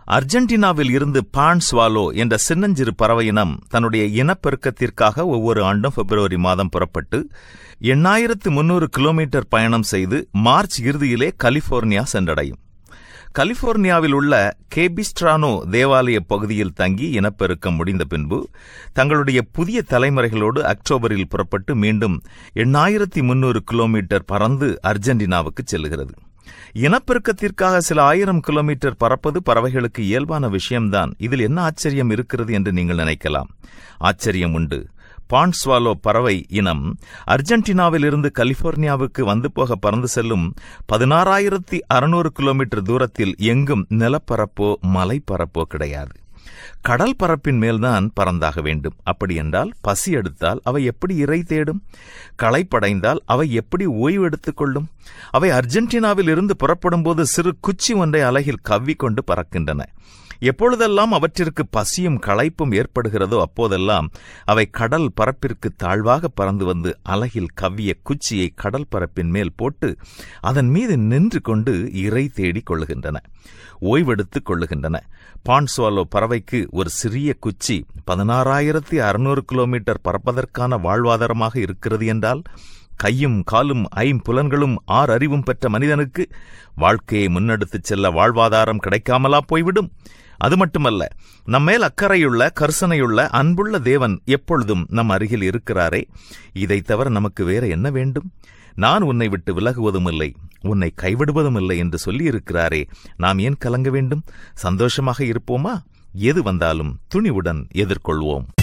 அர்ஜென்டினாவில் இருந்து பான் ஸ்வாலோ என்ற சின்னஞ்சிறு பறவை இனம் தன்னுடைய இனப்பெருக்கத்திற்காக ஒவ்வொரு ஆண்டும் பிப்ரவரி மாதம் புறப்பட்டு எண்ணாயிரத்து முன்னூறு கிலோமீட்டர் பயணம் செய்து மார்ச் இறுதியிலே கலிபோர்னியா சென்றடையும் கலிபோர்னியாவில் உள்ள கேபிஸ்ட்ரானோ தேவாலய பகுதியில் தங்கி இனப்பெருக்கம் முடிந்த பின்பு தங்களுடைய புதிய தலைமுறைகளோடு அக்டோபரில் புறப்பட்டு மீண்டும் எண்ணாயிரத்தி முன்னூறு கிலோமீட்டர் பறந்து அர்ஜென்டினாவுக்கு செல்கிறது இனப்பெருக்கத்திற்காக சில ஆயிரம் கிலோமீட்டர் பறப்பது பறவைகளுக்கு இயல்பான விஷயம்தான் இதில் என்ன ஆச்சரியம் இருக்கிறது என்று நீங்கள் நினைக்கலாம் ஆச்சரியம் உண்டு பான்ஸ்வாலோ பறவை இனம் அர்ஜென்டினாவில் இருந்து கலிபோர்னியாவுக்கு வந்து போக பறந்து செல்லும் பதினாறாயிரத்தி அறுநூறு கிலோமீட்டர் தூரத்தில் எங்கும் நிலப்பரப்போ மலைப்பரப்போ கிடையாது கடல் பரப்பின் மேல்தான் பறந்தாக வேண்டும் அப்படி என்றால் பசி எடுத்தால் அவை எப்படி இறை தேடும் களைப்படைந்தால் அவை எப்படி ஓய்வு எடுத்துக் கொள்ளும் அவை அர்ஜென்டினாவில் இருந்து புறப்படும் போது சிறு குச்சி ஒன்றை அலகில் கவ்விக்கொண்டு பறக்கின்றன எப்பொழுதெல்லாம் அவற்றிற்கு பசியும் களைப்பும் ஏற்படுகிறதோ அப்போதெல்லாம் அவை கடல் பரப்பிற்கு தாழ்வாக பறந்து வந்து அலகில் கவ்விய குச்சியை கடல் பரப்பின் மேல் போட்டு அதன் மீது நின்று கொண்டு இறை தேடிக் கொள்ளுகின்றன ஓய்வெடுத்துக் கொள்ளுகின்றன பான்சுவாலோ பறவைக்கு ஒரு சிறிய குச்சி பதினாறாயிரத்தி அறுநூறு கிலோமீட்டர் பறப்பதற்கான வாழ்வாதாரமாக இருக்கிறது என்றால் கையும் காலும் ஐம்புலன்களும் ஆறு அறிவும் பெற்ற மனிதனுக்கு வாழ்க்கையை முன்னெடுத்துச் செல்ல வாழ்வாதாரம் கிடைக்காமலா போய்விடும் அது மட்டுமல்ல நம்மேல் அக்கறையுள்ள கர்சனையுள்ள அன்புள்ள தேவன் எப்பொழுதும் நம் அருகில் இருக்கிறாரே இதை தவிர நமக்கு வேற என்ன வேண்டும் நான் உன்னை விட்டு விலகுவதும் இல்லை உன்னை கைவிடுவதும் இல்லை என்று சொல்லியிருக்கிறாரே நாம் ஏன் கலங்க வேண்டும் சந்தோஷமாக இருப்போமா எது வந்தாலும் துணிவுடன் எதிர்கொள்வோம்